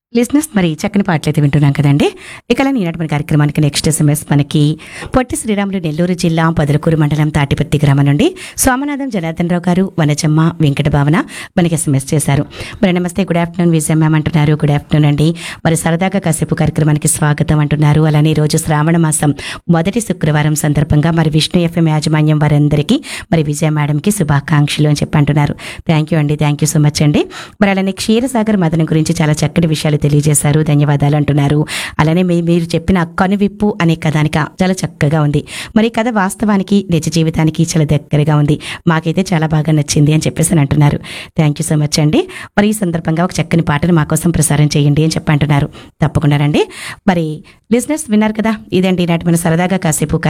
లిజినెస్ మరి చక్కని పాటలు అయితే వింటున్నాం కదండి ఇక అలా ఈనాటి మన కార్యక్రమానికి నెక్స్ట్ ఎస్ఎంఎస్ మనకి పొట్టి శ్రీరాములు నెల్లూరు జిల్లా పదలకూరు మండలం తాటిపత్తి గ్రామం నుండి సోమనాథం జనార్దన్ రావు గారు వనజమ్మ వెంకట భావన మనకి ఎస్ఎంఎస్ చేశారు మరి నమస్తే గుడ్ ఆఫ్టర్నూన్ విజయ మ్యామ్ అంటున్నారు గుడ్ ఆఫ్టర్నూన్ అండి మరి సరదాగా కాసేపు కార్యక్రమానికి స్వాగతం అంటున్నారు అలానే ఈ రోజు శ్రావణ మాసం మొదటి శుక్రవారం సందర్భంగా మరి విష్ణు ఎఫ్ఎం యాజమాన్యం వారందరికీ మరి విజయ మేడంకి శుభాకాంక్షలు అని చెప్పి అంటున్నారు థ్యాంక్ యూ అండి థ్యాంక్ యూ సో మచ్ అండి మరి అలానే క్షీరసాగర్ మదనం గురించి చాలా చక్కటి విషయాలు తెలియజేశారు ధన్యవాదాలు అంటున్నారు అలానే మీ మీరు చెప్పిన కనువిప్పు అనే కథానిక చాలా చక్కగా ఉంది మరి ఈ కథ వాస్తవానికి నిజ జీవితానికి చాలా దగ్గరగా ఉంది మాకైతే చాలా బాగా నచ్చింది అని చెప్పేసి అని అంటున్నారు థ్యాంక్ యూ సో మచ్ అండి మరి ఈ సందర్భంగా ఒక చక్కని పాటను మా కోసం ప్రసారం చేయండి అని చెప్పి అంటున్నారు తప్పకుండా రండి మరి లిజినెస్ విన్నారు కదా ఇదండి నాటి మన సరదాగా కాసేపు